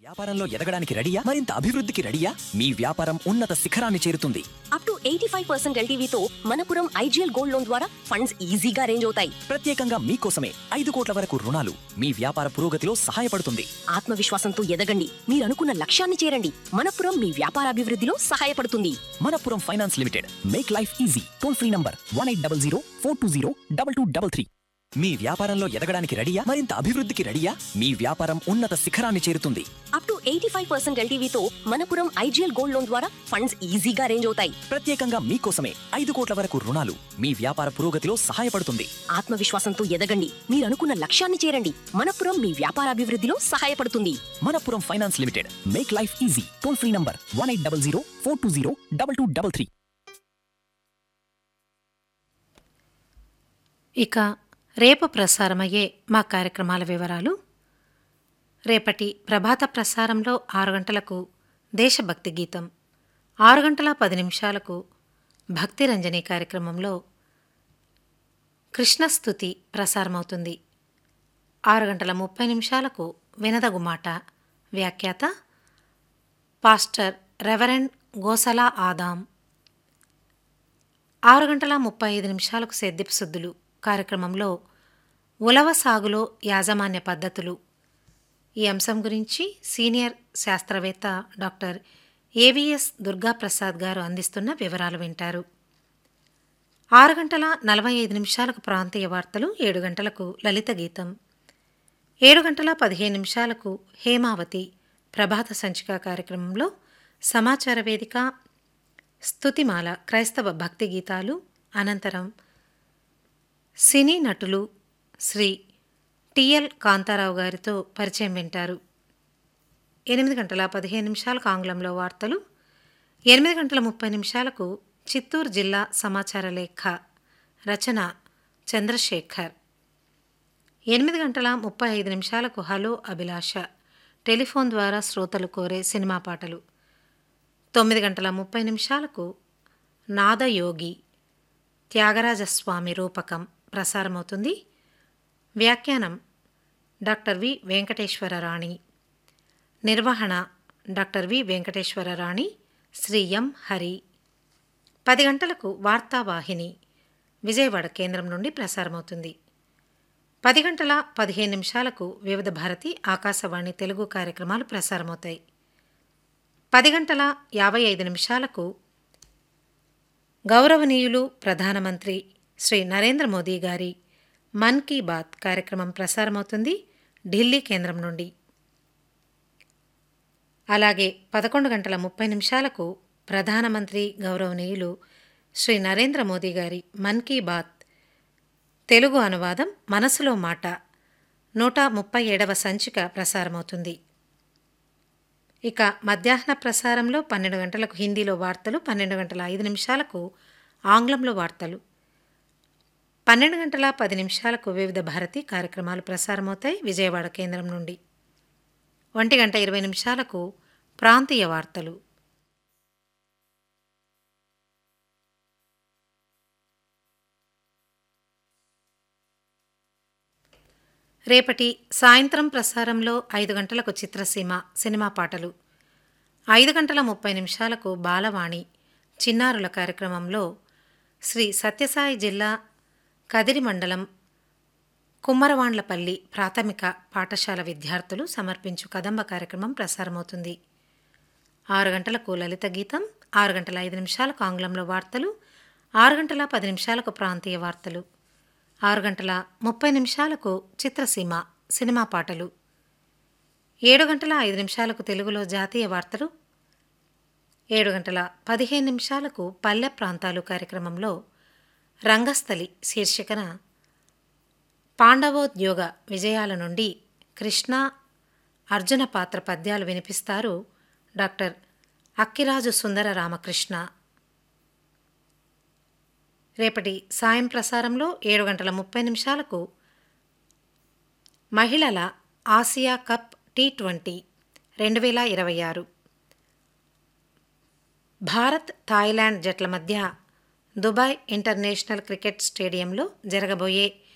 వ్యాపారంలో ఎదగడానికి రెడీయా మరింత అభివృద్ధికి రెడీయా మీ వ్యాపారం ఉన్నత శిఖరాన్ని చేరుతుంది up to eighty five percent ఎల్టీవీతో మనపురం ఐజీఎల్ గోల్డ్ లోన్ ద్వారా ఫండ్స్ ఈజీగా అరేంజ్ అవుతాయి ప్రత్యేకంగా మీకోసమే ఐదు కోట్ల వరకు రుణాలు మీ వ్యాపార పురోగతిలో సహాయపడుతుంది ఆత్మవిశ్వాసంతో ఎదగండి మీరు అనుకున్న లక్ష్యాన్ని చేరండి మనపురం మీ వ్యాపారాభివృద్ధిలో సహాయపడుతుంది Manappuram finance limited make life easy toll free number one eight double zero four two zero double two double three మీ వ్యాపారంలో ఎదగడానికి రెడీయా మరింత అభివృద్ధికి రెడీయా మీ వ్యాపారం ఉన్నత శిఖరాన్ని చేరుతుంది up to eighty five percent ఎల్టీవీతో మనపురం ఐజీఎల్ గోల్డ్ లోన్ ద్వారా ఫండ్స్ ఈజీగా అరేంజ్ అవుతాయి ప్రత్యేకంగా మీకోసమే ఐదు కోట్ల వరకు రుణాలు మీ వ్యాపార పురోగతిలో సహాయపడుతుంది ఆత్మవిశ్వాసంతో ఎదగండి మీరు అనుకున్న లక్ష్యాన్ని చేరండి మనపురం మీ వ్యాపారాభివృద్ధిలో సహాయపడుతుంది Manappuram finance limited make life easy toll free number one eight double zero four two zero double two double three ఇక రేపు ప్రసారమయ్యే మా కార్యక్రమాల వివరాలు రేపటి ప్రభాత ప్రసారంలో ఆరు గంటలకు దేశభక్తి గీతం ఆరు గంటల పది నిమిషాలకు భక్తి రంజని కార్యక్రమంలో కృష్ణస్థుతి ప్రసారమవుతుంది ఆరు గంటల ముప్పై నిమిషాలకు వినదగుమాట వ్యాఖ్యాత పాస్టర్ రెవరెండ్ గోసలా ఆదాం ఆరు గంటల ముప్పై ఐదు నిమిషాలకు సేద్యపు సుద్దులు కార్యక్రమంలో ఉలవ సాగులో యాజమాన్య పద్ధతులు ఈ అంశం గురించి సీనియర్ శాస్త్రవేత్త డాక్టర్ ఏవిఎస్ దుర్గాప్రసాద్ గారు అందిస్తున్న వివరాలు వింటారు ఆరు గంటల నలభై ఐదు నిమిషాలకు ప్రాంతీయ వార్తలు ఏడు గంటలకు లలిత గీతం ఏడు గంటల పదిహేను నిమిషాలకు హేమావతి ప్రభాత సంచిక కార్యక్రమంలో సమాచార వేదిక స్తుతిమాల క్రైస్తవ భక్తి గీతాలు అనంతరం సినీ నటులు శ్రీ టిఎల్ కాంతారావు గారితో పరిచయం వింటారు ఎనిమిది గంటల పదిహేను నిమిషాలకు ఆంగ్లంలో వార్తలు ఎనిమిది గంటల ముప్పై నిమిషాలకు చిత్తూరు జిల్లా సమాచార లేఖ రచన చంద్రశేఖర్ ఎనిమిది గంటల ముప్పై ఐదు నిమిషాలకు హలో అభిలాష టెలిఫోన్ ద్వారా శ్రోతలు కోరే సినిమా పాటలు తొమ్మిది గంటల ముప్పై నిమిషాలకు నాదయోగి త్యాగరాజస్వామి రూపకం ప్రసారమవుతుంది వ్యాఖ్యానం డాక్టర్ వి వెంకటేశ్వర రాణి నిర్వహణ doctor V Venkateswara Rani Shri M Hari పది గంటలకు వార్తావాహిని విజయవాడ కేంద్రం నుండి ప్రసారమవుతుంది పది గంటల పదిహేను నిమిషాలకు వివిధ భారతి ఆకాశవాణి తెలుగు కార్యక్రమాలు ప్రసారమవుతాయి పది గంటల యాభై ఐదు నిమిషాలకు గౌరవనీయులు ప్రధానమంత్రి శ్రీ నరేంద్ర మోదీ గారి మన్ కీ బాత్ కార్యక్రమం ప్రసారమవుతుంది ఢిల్లీ కేంద్రం నుండి అలాగే పదకొండు గంటల ముప్పై నిమిషాలకు ప్రధానమంత్రి గౌరవనీయులు శ్రీ నరేంద్ర మోదీ గారి మన్ కీ బాత్ తెలుగు అనువాదం మనసులో మాట నూట ముప్పై ఏడవ సంచిక ప్రసారమవుతుంది ఇక మధ్యాహ్న ప్రసారంలో పన్నెండు గంటలకు హిందీలో వార్తలు పన్నెండు గంటల ఐదు నిమిషాలకు ఆంగ్లంలో వార్తలు పన్నెండు గంటల పది నిమిషాలకు వివిధ భారతి కార్యక్రమాలు ప్రసారమవుతాయి విజయవాడ కేంద్రం నుండి ఒంటి గంట ఇరవై నిమిషాలకు ప్రాంతీయ వార్తలు రేపటి సాయంత్రం ప్రసారంలో ఐదు గంటలకు చిత్రసీమ సినిమా పాటలు ఐదు గంటల ముప్పై నిమిషాలకు బాలవాణి చిన్నారుల కార్యక్రమంలో శ్రీ సత్యసాయి జిల్లా కదిరి మండలం కుమ్మరవాండ్లపల్లి ప్రాథమిక పాఠశాల విద్యార్థులు సమర్పించు కదంబ కార్యక్రమం ప్రసారమవుతుంది ఆరు గంటలకు లలిత గీతం ఆరు గంటల ఐదు నిమిషాలకు ఆంగ్లంలో వార్తలు ఆరు గంటల పది నిమిషాలకు ప్రాంతీయ వార్తలు ఆరు గంటల ముప్పై నిమిషాలకు చిత్రసీమ సినిమా పాటలు ఏడు గంటల ఐదు నిమిషాలకు తెలుగులో జాతీయ వార్తలు ఏడు గంటల పదిహేను నిమిషాలకు పల్లె ప్రాంతాలు కార్యక్రమంలో రంగస్థలి శీర్షికన పాండవోద్యోగ విజయాల నుండి కృష్ణ అర్జున పాత్ర పద్యాలు వినిపిస్తారు డాక్టర్ అక్కిరాజు సుందర రామకృష్ణ రేపటి సాయం ప్రసారంలో ఏడు గంటల ముప్పై నిమిషాలకు మహిళల ఆసియా కప్ టీ ట్వంటీ రెండు వేల ఇరవై ఆరు భారత్ థాయిలాండ్ జట్ల మధ్య దుబాయ్ ఇంటర్నేషనల్ క్రికెట్ స్టేడియంలో జరగబోయే